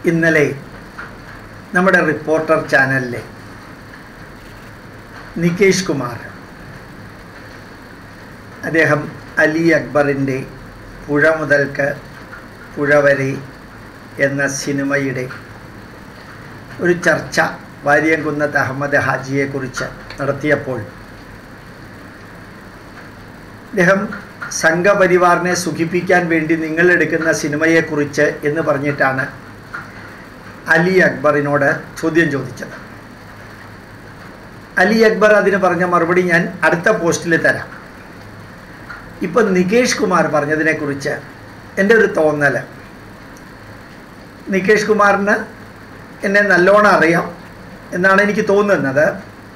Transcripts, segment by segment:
ഇന്നലെ നമ്മുടെ റിപ്പോർട്ടർ ചാനലിലെ നികേഷ് കുമാർ അദ്ദേഹം അലി അക്ബറിൻ്റെ പുഴ മുതൽക്ക് പുഴ വരെ എന്ന സിനിമയുടെ ഒരു ചർച്ച വാര്യംകുന്നത്ത് അഹമ്മദ് ഹാജിയെക്കുറിച്ച് നടത്തിയപ്പോൾ അദ്ദേഹം സംഘപരിവാറിനെ സുഖിപ്പിക്കാൻ വേണ്ടി നിങ്ങൾ എടുക്കുന്ന സിനിമയെക്കുറിച്ച് എന്ന് പറഞ്ഞിട്ടാണ് അലി അക്ബറിനോട് ചോദ്യം ചോദിച്ചത് അലി അക്ബർ അതിന് പറഞ്ഞ മറുപടി ഞാൻ അടുത്ത പോസ്റ്റിൽ തരാം ഇപ്പം നികേഷ് കുമാർ പറഞ്ഞതിനെക്കുറിച്ച് എൻ്റെ ഒരു തോന്നൽ നികേഷ് കുമാറിന് എന്നെ നല്ലോണം അറിയാം എന്നാണ് എനിക്ക് തോന്നുന്നത്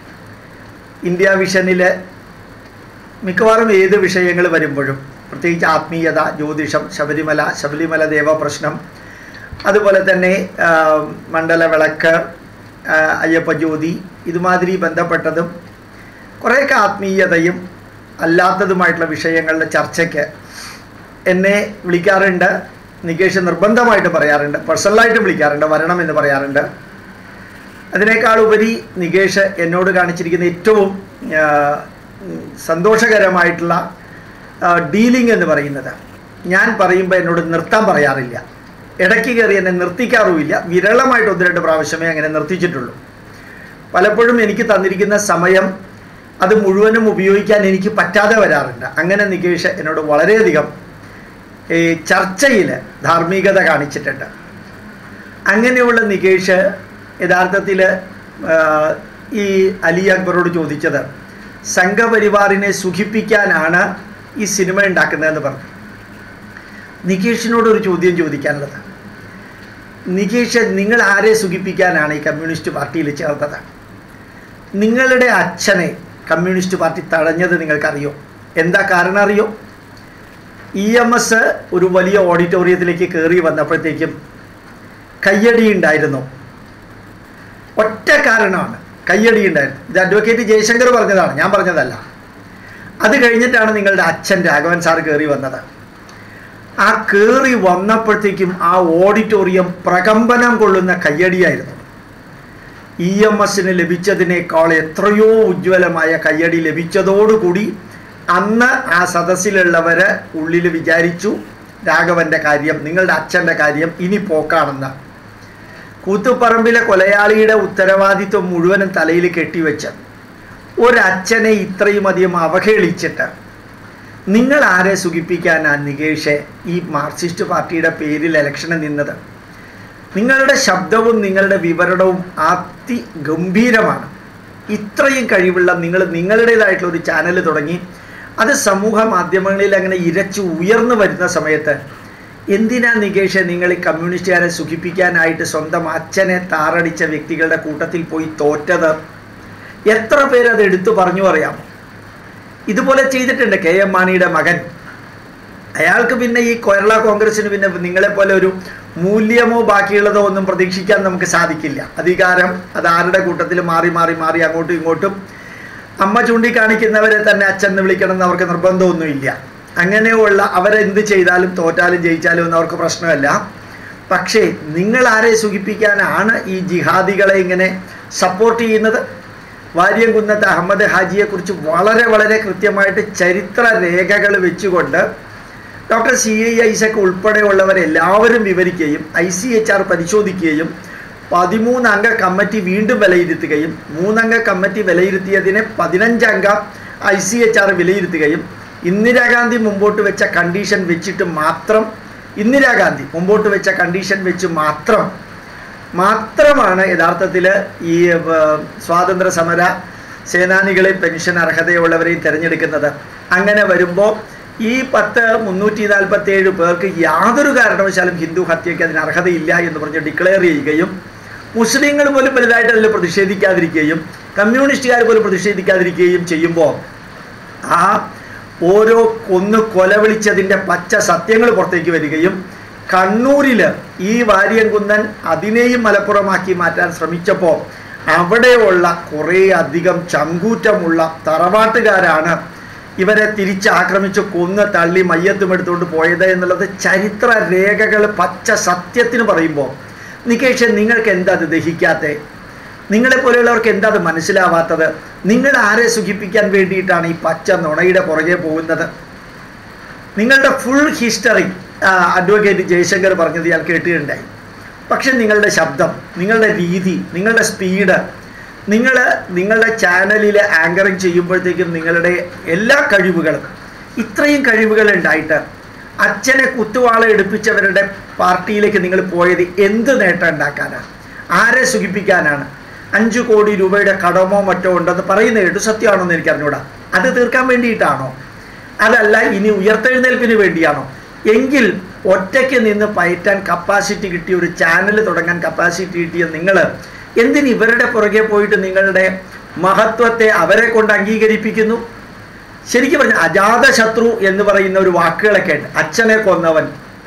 ഇന്ത്യ വിഷനിൽ മിക്കവാറും ഏത് വിഷയങ്ങൾ വരുമ്പോഴും പ്രത്യേകിച്ച് ആത്മീയത ജ്യോതിഷം ശബരിമല ശബരിമല ദേവ പ്രശ്നം അതുപോലെ തന്നെ ആ, മണ്ഡല വിളക്ക് ആ, അയ്യപ്പ ജ്യോതി ഇതുമാതിരി ബന്ധപ്പെട്ടതും കുറേയൊക്കെ ആത്മീയതയും അല്ലാത്തതുമായിട്ടുള്ള വിഷയങ്ങളുടെ ചർച്ചയ്ക്ക് എന്നെ വിളിക്കാറുണ്ട് നികേഷ് നിർബന്ധമായിട്ട് പറയാറുണ്ട് പേഴ്സണലായിട്ട് വിളിക്കാറുണ്ട് വരണമെന്ന് പറയാറുണ്ട് അതിനേക്കാൾ ഉപരി നികേഷ് എന്നോട് കാണിച്ചിരിക്കുന്ന ഏറ്റവും ആ, ഉം, സന്തോഷകരമായിട്ടുള്ള ഡീലിംഗ് എന്ന് പറയുന്നത് ഞാൻ പറയുമ്പോൾ എന്നോട് നിർത്താൻ പറയാറില്ല ഇടയ്ക്ക് കയറി എന്നെ നിർത്തിക്കാറുമില്ല വിരളമായിട്ട് ഒന്ന് രണ്ട് പ്രാവശ്യമേ അങ്ങനെ നിർത്തിച്ചിട്ടുള്ളൂ പലപ്പോഴും എനിക്ക് തന്നിരിക്കുന്ന സമയം അത് മുഴുവനും ഉപയോഗിക്കാൻ എനിക്ക് പറ്റാതെ വരാറുണ്ട് അങ്ങനെ നികേഷ് എന്നോട് വളരെയധികം ഈ ചർച്ചയിൽ ധാർമ്മികത കാണിച്ചിട്ടുണ്ട് അങ്ങനെയുള്ള നികേഷ് യഥാർത്ഥത്തിൽ ഈ അലി അക്ബറോട് ചോദിച്ചത് സംഘപരിവാറിനെ സുഖിപ്പിക്കാനാണ് ഈ സിനിമ ഉണ്ടാക്കുന്നതെന്ന് പറഞ്ഞു നികേഷിനോട് ഒരു ചോദ്യം ചോദിക്കാനുള്ളത് നികേഷ് നിങ്ങൾ ആരെ സുഖിപ്പിക്കാനാണ് ഈ കമ്മ്യൂണിസ്റ്റ് പാർട്ടിയിൽ ചേർത്തത് നിങ്ങളുടെ അച്ഛനെ കമ്മ്യൂണിസ്റ്റ് പാർട്ടി തടഞ്ഞത് നിങ്ങൾക്കറിയോ എന്താ കാരണം അറിയോ ഇ എം എസ് ഒരു വലിയ ഓഡിറ്റോറിയത്തിലേക്ക് കയറി വന്നപ്പോഴത്തേക്കും കയ്യടി ഉണ്ടായിരുന്നു ഒറ്റ കാരണമാണ് കയ്യടി ഉണ്ടായിരുന്നു ഇത് അഡ്വക്കേറ്റ് ജയശങ്കർ പറഞ്ഞതാണ് ഞാൻ പറഞ്ഞതല്ല അത് കഴിഞ്ഞിട്ടാണ് നിങ്ങളുടെ അച്ഛൻ രാഘവൻ സാർ കയറി വന്നത് ആ കയറി വന്നപ്പോഴത്തേക്കും ആ ഓഡിറ്റോറിയം പ്രകമ്പനം കൊള്ളുന്ന കയ്യടിയായിരുന്നു ഇ എം എസിന് ലഭിച്ചതിനേക്കാൾ എത്രയോ ഉജ്ജ്വലമായ കയ്യടി ലഭിച്ചതോടുകൂടി അന്ന് ആ സദസ്സിലുള്ളവർ ഉള്ളിൽ വിചാരിച്ചു രാഘവൻ്റെ കാര്യം നിങ്ങളുടെ അച്ഛൻ്റെ കാര്യം ഇനി പോക്കാണെന്ന് കൂത്തുപറമ്പിലെ കൊലയാളിയുടെ ഉത്തരവാദിത്വം മുഴുവനും തലയിൽ കെട്ടിവെച്ച് ഒരച്ഛനെ ഇത്രയും അധികം അവഹേളിച്ചിട്ട് നിങ്ങൾ ആരെ സുഖിപ്പിക്കാനാ നികേഷെ ഈ മാർക്സിസ്റ്റ് പാർട്ടിയുടെ പേരിൽ ഇലക്ഷന് നിന്നത് നിങ്ങളുടെ ശബ്ദവും നിങ്ങളുടെ വിവരണവും അതി ഗംഭീരമാണ് ഇത്രയും കഴിവുള്ള നിങ്ങൾ നിങ്ങളുടേതായിട്ടുള്ള ഒരു ചാനൽ തുടങ്ങി അത് സമൂഹ മാധ്യമങ്ങളിൽ അങ്ങനെ ഇരച്ച് ഉയർന്നു വരുന്ന സമയത്ത് എന്തിനാ നികേഷ് നിങ്ങൾ ഈ കമ്മ്യൂണിസ്റ്റുകാരെ സുഖിപ്പിക്കാനായിട്ട് സ്വന്തം അച്ഛനെ താറടിച്ച വ്യക്തികളുടെ കൂട്ടത്തിൽ പോയി തോറ്റത് എത്ര പേര് അത് എടുത്തു പറഞ്ഞു അറിയാമോ ഇതുപോലെ ചെയ്തിട്ടുണ്ട് കെ എം മാണിയുടെ മകൻ അയാൾക്ക് പിന്നെ ഈ കേരള കോൺഗ്രസിന് പിന്നെ നിങ്ങളെപ്പോലെ ഒരു മൂല്യമോ ബാക്കിയുള്ളതോ ഒന്നും പ്രതീക്ഷിക്കാൻ നമുക്ക് സാധിക്കില്ല അധികാരം അത് ആരുടെ കൂട്ടത്തിൽ മാറി മാറി മാറി അങ്ങോട്ടും ഇങ്ങോട്ടും അമ്മ ചൂണ്ടിക്കാണിക്കുന്നവരെ തന്നെ അച്ഛൻ എന്ന് വിളിക്കണം എന്ന് അവർക്ക് നിർബന്ധമൊന്നുമില്ല അങ്ങനെയുള്ള അവരെന്ത് ചെയ്താലും തോറ്റാലും ജയിച്ചാലും ഒന്നും അവർക്ക് പ്രശ്നമല്ല പക്ഷേ നിങ്ങൾ ആരെ സുഖിപ്പിക്കാനാണ് ഈ ജിഹാദികളെ ഇങ്ങനെ സപ്പോർട്ട് ചെയ്യുന്നത് വാര്യംകുന്നത്ത് അഹമ്മദ് ഹാജിയെക്കുറിച്ച് വളരെ വളരെ കൃത്യമായിട്ട് ചരിത്ര രേഖകൾ വെച്ചുകൊണ്ട് ഡോക്ടർ സി ഐ ഐസക് ഉൾപ്പെടെയുള്ളവരെല്ലാവരും വിവരിക്കുകയും ഐ സി എച്ച് ആർ പരിശോധിക്കുകയും പതിമൂന്നംഗ കമ്മിറ്റി വീണ്ടും വിലയിരുത്തുകയും മൂന്നംഗ കമ്മിറ്റി വിലയിരുത്തിയതിനെ പതിനഞ്ചംഗ ഐ സി എച്ച് ആർ വിലയിരുത്തുകയും ഇന്ദിരാഗാന്ധി മുമ്പോട്ട് വെച്ച കണ്ടീഷൻ വെച്ചിട്ട് മാത്രം ഇന്ദിരാഗാന്ധി മുമ്പോട്ട് വെച്ച കണ്ടീഷൻ വെച്ച് മാത്രം മാത്രമാണ് യഥാർത്ഥത്തിൽ ഈ ഏർ, സ്വാതന്ത്ര്യ സമര സേനാനികളെയും പെൻഷൻ അർഹതയുള്ളവരെയും തിരഞ്ഞെടുക്കുന്നത് അങ്ങനെ വരുമ്പോൾ ഈ പത്ത് മുന്നൂറ്റി നാൽപ്പത്തി ഏഴ് പേർക്ക് യാതൊരു കാരണവശാലും ഹിന്ദു ഹത്യയ്ക്ക് അതിന് അർഹതയില്ല എന്ന് പറഞ്ഞ് ഡിക്ലെയർ ചെയ്യുകയും മുസ്ലിങ്ങൾ പോലും വലുതായിട്ട് അതിൽ പ്രതിഷേധിക്കാതിരിക്കുകയും കമ്മ്യൂണിസ്റ്റുകാർ പോലും പ്രതിഷേധിക്കാതിരിക്കുകയും ചെയ്യുമ്പോൾ ആ ഓരോ കൊന്ന് കൊലവിളിച്ചതിൻ്റെ പച്ച സത്യങ്ങൾ പുറത്തേക്ക് വരികയും കണ്ണൂരിൽ ഈ വാര്യംകുന്നൻ അതിനെയും മലപ്പുറമാക്കി മാറ്റാൻ ശ്രമിച്ചപ്പോൾ അവിടെയുള്ള കുറേ അധികം ചങ്കൂറ്റമുള്ള തറവാട്ടുകാരാണ് ഇവരെ തിരിച്ചാക്രമിച്ച് കൊന്ന് തള്ളി മയ്യത്തും എടുത്തുകൊണ്ട് പോയത് എന്നുള്ളത് ചരിത്ര രേഖകൾ പച്ച സത്യത്തിന് പറയുമ്പോൾ നികേഷ് നിങ്ങൾക്ക് എന്താ അത് ദഹിക്കാത്തത് നിങ്ങളെ പോലെയുള്ളവർക്ക് എന്താ അത് മനസ്സിലാവാത്തത് നിങ്ങൾ ആരെ സുഖിപ്പിക്കാൻ വേണ്ടിയിട്ടാണ് ഈ പച്ച നുണയുടെ പുറകെ പോകുന്നത് നിങ്ങളുടെ ഫുൾ ഹിസ്റ്ററി അഡ്വക്കേറ്റ് ജയശങ്കർ പറഞ്ഞത് ഞാൻ കേട്ടിട്ടുണ്ടായി പക്ഷെ നിങ്ങളുടെ ശബ്ദം നിങ്ങളുടെ രീതി നിങ്ങളുടെ സ്പീഡ് നിങ്ങൾ നിങ്ങളുടെ ചാനലിൽ ആങ്കറിങ് ചെയ്യുമ്പോഴത്തേക്കും നിങ്ങളുടെ എല്ലാ കഴിവുകളും ഇത്രയും കഴിവുകൾ ഉണ്ടായിട്ട് അച്ഛനെ കുത്തുവാള എടുപ്പിച്ചവരുടെ പാർട്ടിയിലേക്ക് നിങ്ങൾ പോയത് എന്ത് നേട്ടം ഉണ്ടാക്കാനാണ് ആരെ സുഖിപ്പിക്കാനാണ് അഞ്ചു കോടി രൂപയുടെ കടമോ മറ്റോ ഉണ്ടെന്ന് പറയുന്നത് കേട്ടു സത്യമാണോ എന്ന് എനിക്ക് അറിഞ്ഞൂടാ അത് തീർക്കാൻ വേണ്ടിയിട്ടാണോ അതല്ല ഇനി ഉയർത്തെഴുന്നേൽപ്പിന് വേണ്ടിയാണോ എങ്കിൽ ഒറ്റയ്ക്ക് നിന്ന് പയറ്റാൻ കപ്പാസിറ്റി കിട്ടിയ ഒരു ചാനൽ തുടങ്ങാൻ കപ്പാസിറ്റി കിട്ടിയ നിങ്ങൾ എന്തിന് ഇവരുടെ പുറകെ പോയിട്ട് നിങ്ങളുടെ മഹത്വത്തെ അവരെ കൊണ്ട് അംഗീകരിപ്പിക്കുന്നു ശരിക്കും പറഞ്ഞ അജാത ശത്രു എന്ന് പറയുന്ന ഒരു വാക്കുകളൊക്കെ ഉണ്ട് അച്ഛനെ കൊന്നവൻ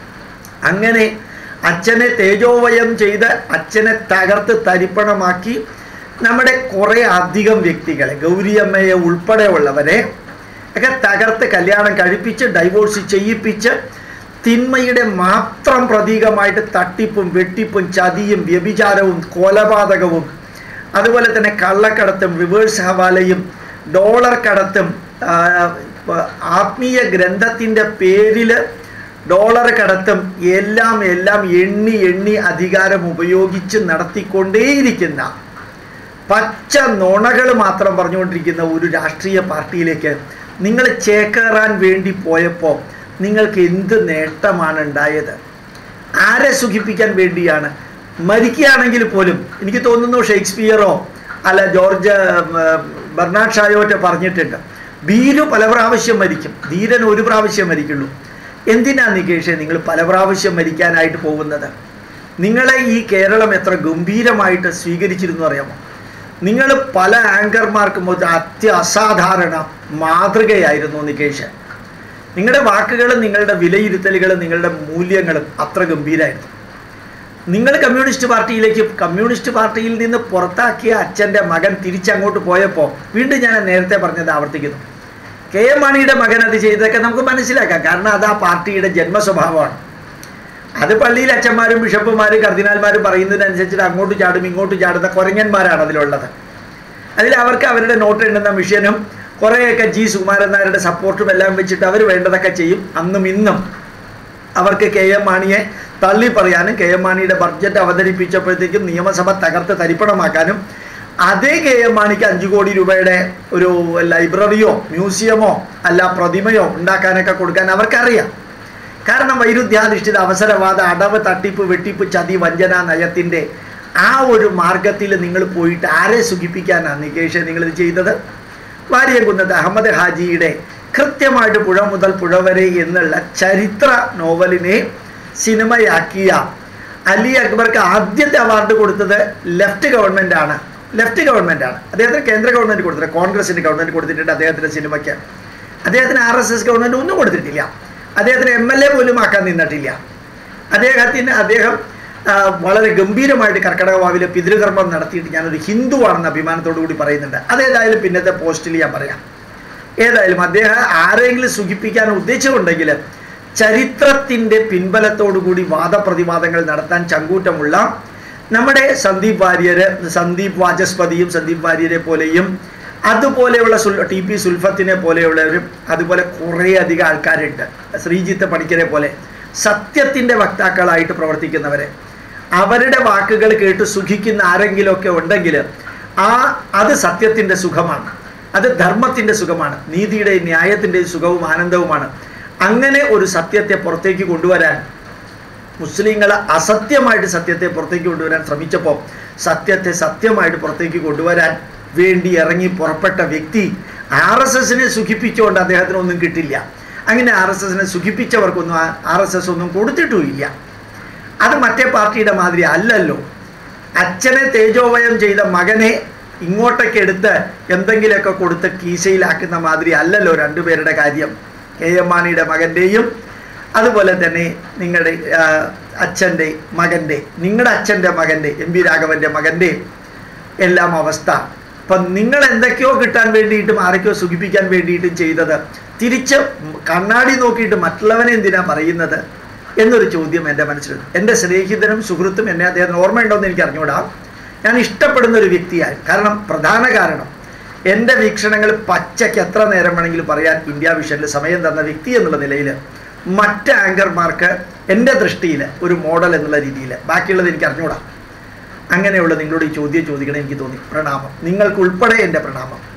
അങ്ങനെ അച്ഛനെ തേജോവയം ചെയ്ത് അച്ഛനെ തകർത്ത് തരിപ്പണമാക്കി നമ്മുടെ കുറേ അധികം വ്യക്തികളെ ഗൗരിയമ്മയെ ഉൾപ്പെടെയുള്ളവരെ ഒക്കെ തകർത്ത് കല്യാണം കഴിപ്പിച്ച് ഡൈവോഴ്സ് ചെയ്യിപ്പിച്ച് തിന്മയുടെ മാത്രം പ്രതീകമായിട്ട് തട്ടിപ്പും വെട്ടിപ്പും ചതിയും വ്യഭിചാരവും കൊലപാതകവും അതുപോലെ തന്നെ കള്ളക്കടത്തും റിവേഴ്സ് ഹവാലയും ഡോളർ കടത്തും ആ, ആത്മീയ ഗ്രന്ഥത്തിൻ്റെ പേരിൽ ഡോളർ കടത്തും എല്ലാം എല്ലാം എണ്ണി എണ്ണി അധികാരം ഉപയോഗിച്ച് നടത്തിക്കൊണ്ടേയിരിക്കുന്ന പച്ച നുണകൾ മാത്രം പറഞ്ഞുകൊണ്ടിരിക്കുന്ന ഒരു രാഷ്ട്രീയ പാർട്ടിയിലേക്ക് നിങ്ങൾ ചേക്കേറാൻ വേണ്ടി പോയപ്പോൾ നിങ്ങൾക്ക് എന്ത് നേട്ടമാണ് ഉണ്ടായത് ആരെ സുഖിപ്പിക്കാൻ വേണ്ടിയാണ് മരിക്കുകയാണെങ്കിൽ പോലും എനിക്ക് തോന്നുന്നു ഷേക്സ്പിയറോ അല്ല ജോർജ് ഉം, ബെർണാഡ് ഷായോറ്റോ പറഞ്ഞിട്ടുണ്ട് ഭീരു പല പ്രാവശ്യം മരിക്കും ധീരൻ ഒരു പ്രാവശ്യം മരിക്കുള്ളൂ എന്തിനാ നികേഷ് നിങ്ങൾ പല പ്രാവശ്യം മരിക്കാനായിട്ട് പോകുന്നത് നിങ്ങളെ ഈ കേരളം എത്ര ഗംഭീരമായിട്ട് സ്വീകരിച്ചിരുന്നു അറിയാമോ നിങ്ങൾ പല ആങ്കർമാർക്കും ഒരു അത്യ അസാധാരണ മാതൃകയായിരുന്നു നികേഷ് നിങ്ങളുടെ വാക്കുകളും നിങ്ങളുടെ വിലയിരുത്തലുകളും നിങ്ങളുടെ മൂല്യങ്ങളും അത്ര ഗംഭീരമായിരുന്നു നിങ്ങൾ കമ്മ്യൂണിസ്റ്റ് പാർട്ടിയിലേക്ക് കമ്മ്യൂണിസ്റ്റ് പാർട്ടിയിൽ നിന്ന് പുറത്താക്കിയ അച്ഛൻ്റെ മകൻ തിരിച്ചങ്ങോട്ട് പോയപ്പോൾ വീണ്ടും ഞാൻ നേരത്തെ പറഞ്ഞത് ആവർത്തിക്കുന്നു കെ എം മാണിയുടെ മകൻ അത് ചെയ്തതൊക്കെ നമുക്ക് മനസ്സിലാക്കാം കാരണം അത് ആ പാർട്ടിയുടെ ജന്മസ്വഭാവമാണ് അത് പള്ളിയിൽ അച്ഛന്മാരും ബിഷപ്പുമാരും കർദിനാൽമാരും പറയുന്നതിനനുസരിച്ചിട്ട് അങ്ങോട്ട് ചാടും ഇങ്ങോട്ട് ചാടുന്ന കുരങ്ങന്മാരാണ് അതിലുള്ളത് അതിൽ അവർക്ക് അവരുടെ നോട്ട് എണ്ണുന്ന മിഷനും കുറേയൊക്കെ ജി സുകുമാരൻ നായരുടെ സപ്പോർട്ടും എല്ലാം വെച്ചിട്ട് അവർ വേണ്ടതൊക്കെ ചെയ്യും അന്നും ഇന്നും അവർക്ക് കെ എം മാണിയെ തള്ളി പറയാനും കെ എം മാണിയുടെ ബഡ്ജറ്റ് അവതരിപ്പിച്ചപ്പോഴത്തേക്കും നിയമസഭ തകർത്ത് തരിപ്പണമാക്കാനും അതേ കെ എം മാണിക്ക് അഞ്ചു കോടി രൂപയുടെ ഒരു ലൈബ്രറിയോ മ്യൂസിയമോ അല്ല പ്രതിമയോ ഉണ്ടാക്കാനൊക്കെ കൊടുക്കാൻ അവർക്കറിയാം കാരണം വൈരുദ്ധ്യാധിഷ്ഠിത അവസരവാദ അടവ് തട്ടിപ്പ് വെട്ടിപ്പ് ചതി വഞ്ചന നയത്തിൻ്റെ ആ ഒരു മാർഗത്തിൽ നിങ്ങൾ പോയിട്ട് ആരെ സുഖിപ്പിക്കാനാണ് നികേഷ് നിങ്ങളിത് ചെയ്തത് വാര്യംകുന്നത്ത് അഹമ്മദ് ഹാജിയുടെ കൃത്യമായിട്ട് പുഴ മുതൽ പുഴ വരെ എന്നുള്ള ചരിത്ര നോവലിനെ സിനിമയാക്കിയ അലി അക്ബർക്ക് ആദ്യത്തെ അവാർഡ് കൊടുത്തത് ലെഫ്റ്റ് ഗവൺമെൻറ് ആണ് ലെഫ്റ്റ് ഗവൺമെൻറ് ആണ് അദ്ദേഹത്തിന് കേന്ദ്ര ഗവൺമെൻറ് കൊടുത്തില്ല കോൺഗ്രസിൻ്റെ ഗവൺമെൻറ് കൊടുത്തിട്ടുണ്ട് അദ്ദേഹത്തിൻ്റെ സിനിമയ്ക്ക് അദ്ദേഹത്തിന് ആർ എസ് എസ് ഗവൺമെൻറ് ഒന്നും കൊടുത്തിട്ടില്ല അദ്ദേഹത്തിന് എം എൽ എ പോലും ആക്കാൻ നിന്നിട്ടില്ല അദ്ദേഹത്തിന് അദ്ദേഹം ആ, വളരെ ഗംഭീരമായിട്ട് കർക്കിടക വാവിലെ പിതൃകർമ്മം നടത്തിയിട്ട് ഞാനൊരു ഹിന്ദുവാണെന്ന് അഭിമാനത്തോടു കൂടി പറയുന്നുണ്ട് അതേതായാലും പിന്നത്തെ പോസ്റ്റിൽ ഞാൻ പറയാം ഏതായാലും അദ്ദേഹം ആരെങ്കിലും സുഖിപ്പിക്കാൻ ഉദ്ദേശിച്ചുകൊണ്ടെങ്കിൽ ചരിത്രത്തിൻ്റെ പിൻബലത്തോടുകൂടി വാദപ്രതിവാദങ്ങൾ നടത്താൻ ചങ്കൂറ്റമുള്ള നമ്മുടെ സന്ദീപ് വാര്യര് സന്ദീപ് വാചസ്പതിയും സന്ദീപ് വാര്യരെ പോലെയും അതുപോലെയുള്ള സുൽ ടി പി സുൽഫത്തിനെ പോലെയുള്ളവരും അതുപോലെ കുറേ അധികം ആൾക്കാരുണ്ട് ശ്രീജിത്ത് പണിക്കരെ പോലെ സത്യത്തിൻ്റെ വക്താക്കളായിട്ട് പ്രവർത്തിക്കുന്നവരെ അവരുടെ വാക്കുകൾ കേട്ട് സുഖിക്കുന്ന ആരെങ്കിലുമൊക്കെ ഉണ്ടെങ്കിൽ ആ അത് സത്യത്തിൻ്റെ സുഖമാണ് അത് ധർമ്മത്തിൻ്റെ സുഖമാണ് നീതിയുടെയും ന്യായത്തിൻ്റെയും സുഖവും ആനന്ദവുമാണ് അങ്ങനെ ഒരു സത്യത്തെ പുറത്തേക്ക് കൊണ്ടുവരാൻ മുസ്ലിങ്ങൾ അസത്യമായിട്ട് സത്യത്തെ പുറത്തേക്ക് കൊണ്ടുവരാൻ ശ്രമിച്ചപ്പോൾ സത്യത്തെ സത്യമായിട്ട് പുറത്തേക്ക് കൊണ്ടുവരാൻ വേണ്ടി ഇറങ്ങി പുറപ്പെട്ട വ്യക്തി ആർ എസ് എസിനെ സുഖിപ്പിച്ചുകൊണ്ട് അദ്ദേഹത്തിനൊന്നും കിട്ടില്ല അങ്ങനെ ആർ എസ് എസിനെ സുഖിപ്പിച്ചവർക്കൊന്നും ആർ എസ് എസ് ഒന്നും കൊടുത്തിട്ടുമില്ല അത് മറ്റേ പാർട്ടിയുടെ മാതിരി അല്ലല്ലോ അച്ഛനെ തേജോവയം ചെയ്ത മകനെ ഇങ്ങോട്ടേക്ക് എടുത്ത് എന്തെങ്കിലുമൊക്കെ കൊടുത്ത് കീശയിലാക്കുന്ന മാതിരി അല്ലല്ലോ രണ്ടുപേരുടെ കാര്യം കെ എം മാണിയുടെ മകൻ്റെയും അതുപോലെ തന്നെ നിങ്ങളുടെ അച്ഛൻ്റെ മകൻ്റെ നിങ്ങളുടെ അച്ഛൻ്റെ മകൻ്റെ എം പി രാഘവൻ്റെ മകൻ്റെ എല്ലാം അവസ്ഥ അപ്പം നിങ്ങൾ എന്തൊക്കെയോ കിട്ടാൻ വേണ്ടിയിട്ടും ആരൊക്കെയോ സുഖിപ്പിക്കാൻ വേണ്ടിയിട്ടും ചെയ്തത് തിരിച്ച് കണ്ണാടി നോക്കിയിട്ട് മറ്റുള്ളവനെ എന്തിനാ പറയുന്നത് എന്നൊരു ചോദ്യം എൻ്റെ മനസ്സിലുണ്ട് എൻ്റെ സ്നേഹിതനും സുഹൃത്തും എന്നെ അദ്ദേഹത്തിന് ഓർമ്മയുണ്ടോ എന്ന് എനിക്ക് അറിഞ്ഞുകൂടാ ഞാൻ ഇഷ്ടപ്പെടുന്ന ഒരു വ്യക്തിയായി കാരണം പ്രധാന കാരണം എൻ്റെ വീക്ഷണങ്ങൾ പച്ചയ്ക്ക് എത്ര നേരം വേണമെങ്കിലും പറയാൻ ഇന്ത്യ വിഷനിൽ സമയം തന്ന വ്യക്തി എന്നുള്ള നിലയിൽ മറ്റ് ആങ്കർമാർക്ക് എൻ്റെ ദൃഷ്ടിയിൽ ഒരു മോഡൽ എന്നുള്ള രീതിയിൽ ബാക്കിയുള്ളത് എനിക്ക് അറിഞ്ഞുകൂടാ അങ്ങനെയുള്ള നിങ്ങളോട് ഈ ചോദ്യം ചോദിക്കണം എനിക്ക് തോന്നി പ്രണാമം നിങ്ങൾക്ക് ഉൾപ്പെടെ എൻ്റെ പ്രണാമം